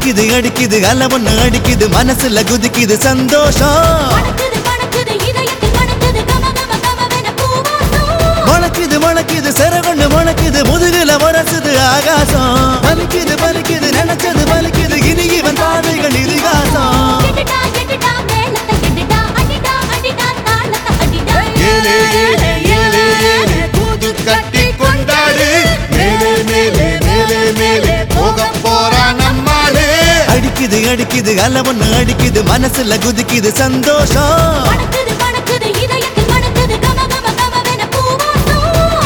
அடிக்குது அடிக்குது அல ஒண்ணு அடிக்குது மனசுல குதிக்குது சந்தோஷம் மணக்குது மணக்குது இதயத்தில் மணக்குது கம கம கமவென பூவாசம் முளைக்குது முளைக்குது சிறகொண்டு முளைக்குது முதுகுல முரசுது ஆகாசம் பலிக்குது பலிக்குது நினைச்சது பலிக்குது இனி இவன் பாதைகள் இதிகாசம் கெட்டுடா கெட்டுடா மேளத்தை கெட்டுடா அடிடா அடிடா தாளத்தை அடிடா ஏலே ஏலே ஏலே ஏலே புது கட்டி கொண்டாடு மேலே மேலே மேலே மேலே போக போறா நம்மாளே அடிக்குது அடிக்குது அல ஒண்ணு அடிக்குது மனசுல குதிக்குது சந்தோஷம் மணக்குது மணக்குது இதயத்தில் மணக்குது கம கம கமவென பூவாசம்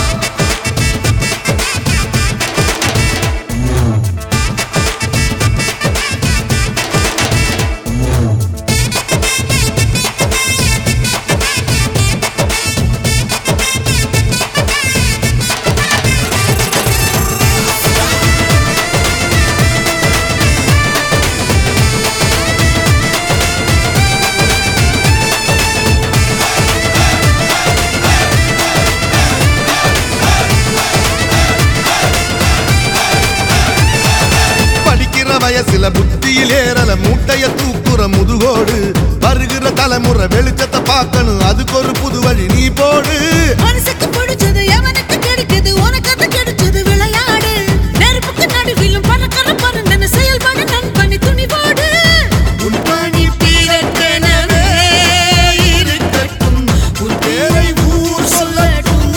படிக்கிற வயசுல புத்தியில் ஏறல மூட்டைய தூக்குற முதுகோடு வருகிற தலைமுறை வெளிச்சத்தை பார்க்கணும் அதுக்கு ஒரு புது வழி நீ போடு மனசுக்கு பிடிச்சது எவனுக்கு கிடைக்குது உனக்கு அது கிடைச்சது விளையாடு நெருப்புக்கு நடுவிலும் பறக்கிற பறந்தன செயல்பட நண்பனி துணிவோடு உன் பணி தீரட்டெனவே இருக்கட்டும் உன் பேரை ஊர் சொல்லட்டும்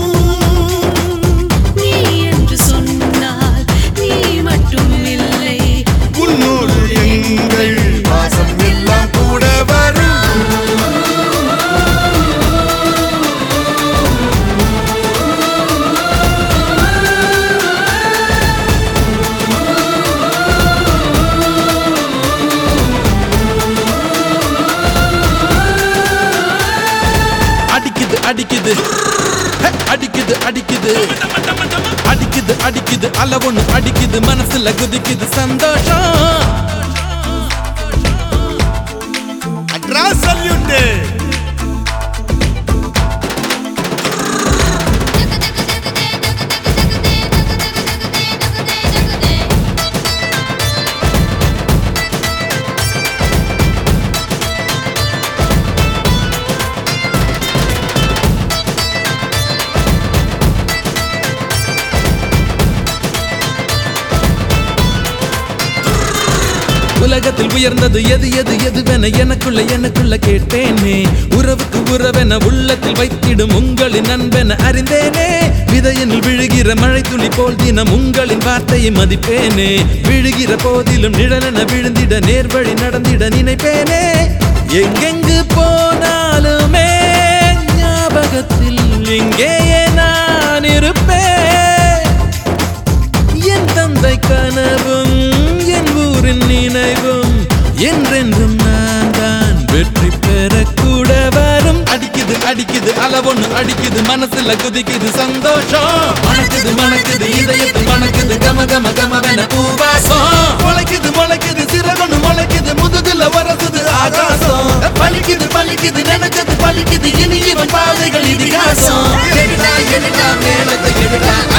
நீ என்று சொன்னால் நீ மட்டும் இல்லை உன்னோடு எங்கள் வாசம் எல்லாம் கூட வரும் அடிக்குது அடிக்குது ஹே, அடிக்குது அடிக்குது அடிக்குது அடிக்குது அல ஒண்ணு அடிக்குது மனசுல குதிக்குது சந்தோஷம் அட்ரா சல்யூட்டு உலகத்தில் உயர்ந்தது எது எது எதுவென எனக்குள்ள எனக்குள்ள கேட்டேனே உறவுக்கு உறவென உள்ளத்தில் வைத்திடும் உங்களின் அன்பென அறிந்தேனே விதையனில் விழுகிற மழை துளி போல் தினம் உங்களின் வார்த்தையை மதிப்பேனே விழுகிற போதிலும் நிழலென விழுந்திட நேர்வழி நடந்திட நினைப்பேனே எங்கெங்கு போனாலுமே ஞாபகத்தில் இங்கேயே நான் இருப்பேன் என் தந்தை கனவும் என் ஊரின் நினைவும் என்றென்றும் நான் தான் வெற்றி பெற கூட வரும் அடிக்குது அடிக்குது அளவொன்னு அடிக்குது மனசுல குதிக்குது சந்தோஷம் மணக்குது மணக்குது இதயத்தில் மணக்குது கம கம கமவென பூவாசம் முளைக்குது முளைக்குது சிறகொன்னு முளைக்குது முதுகுல வரசுது ஆகாசம் பலிக்குது பலிக்குது நினைச்சது பலிக்குது இனி இவன் பாதைகள் இதிகாசம் எடுடா எடுடா மேலத்தை எடுடா